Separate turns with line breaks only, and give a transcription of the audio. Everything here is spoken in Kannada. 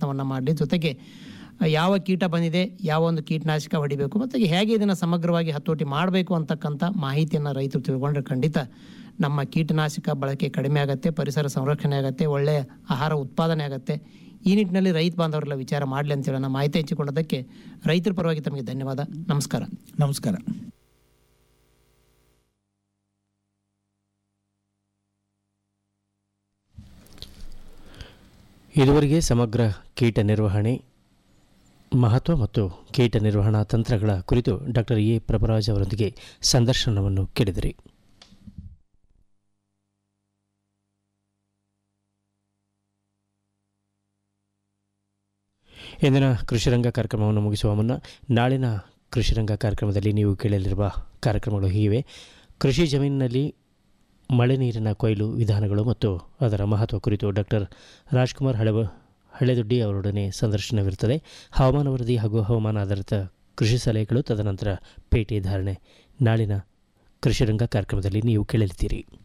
ಪ್ರಯತ್ನವನ್ನು ಮಾಡಲಿ ಜೊತೆಗೆ ಯಾವ ಕೀಟ ಬಂದಿದೆ ಯಾವ ಒಂದು ಕೀಟನಾಶಕ ಹೊಡಿಬೇಕು ಮತ್ತು ಹೇಗೆ ಇದನ್ನು ಸಮಗ್ರವಾಗಿ ಹತೋಟಿ ಮಾಡಬೇಕು ಅಂತಕ್ಕಂಥ ಮಾಹಿತಿಯನ್ನು ರೈತರು ತಿಳ್ಕೊಂಡ್ರೆ ಖಂಡಿತ ನಮ್ಮ ಕೀಟನಾಶಕ ಬಳಕೆ ಕಡಿಮೆ ಆಗುತ್ತೆ ಪರಿಸರ ಸಂರಕ್ಷಣೆ ಆಗುತ್ತೆ ಒಳ್ಳೆಯ ಆಹಾರ ಉತ್ಪಾದನೆ ಆಗುತ್ತೆ ಈ ನಿಟ್ಟಿನಲ್ಲಿ ರೈತ ಬಾಂಧವರೆಲ್ಲ ವಿಚಾರ ಮಾಡಲಿ ಅಂತೇಳಿ ನಾನು ಮಾಹಿತಿ ಹಂಚಿಕೊಂಡದಕ್ಕೆ ರೈತರ ಪರವಾಗಿ ತಮಗೆ ಧನ್ಯವಾದ ನಮಸ್ಕಾರ
ನಮಸ್ಕಾರ
ಇದುವರೆಗೆ ಸಮಗ್ರ ಕೀಟ ನಿರ್ವಹಣೆ ಮಹತ್ವ ಮತ್ತು ಕೀಟ ನಿರ್ವಹಣಾ ತಂತ್ರಗಳ ಕುರಿತು ಡಾಕ್ಟರ್ ಎ ಪ್ರಭರಾಜ್ ಅವರೊಂದಿಗೆ ಸಂದರ್ಶನವನ್ನು ಕೇಳಿದಿರಿ ಇಂದಿನ ಕೃಷಿರಂಗ ಕಾರ್ಯಕ್ರಮವನ್ನು ಮುಗಿಸುವ ಮುನ್ನ ನಾಳಿನ ಕೃಷಿರಂಗ ಕಾರ್ಯಕ್ರಮದಲ್ಲಿ ನೀವು ಕೇಳಲಿರುವ ಕಾರ್ಯಕ್ರಮಗಳು ಹೀಗಿವೆ ಕೃಷಿ ಜಮೀನಿನಲ್ಲಿ ಮಳೆ ನೀರಿನ ಕೊಯ್ಲು ವಿಧಾನಗಳು ಮತ್ತು ಅದರ ಮಹತ್ವ ಕುರಿತು ಡಾಕ್ಟರ್ ರಾಜ್ಕುಮಾರ್ ಹಳೆಬ ಹಳೆದೊಡ್ಡಿ ಅವರೊಡನೆ ಸಂದರ್ಶನವಿರುತ್ತದೆ ಹವಾಮಾನ ವರದಿ ಹಾಗೂ ಹವಾಮಾನ ಆಧಾರಿತ ಕೃಷಿ ಸಲಹೆಗಳು ತದನಂತರ ಪೇಟೆ ಧಾರಣೆ ನಾಳಿನ ಕೃಷಿರಂಗ ಕಾರ್ಯಕ್ರಮದಲ್ಲಿ ನೀವು ಕೇಳಲಿದ್ದೀರಿ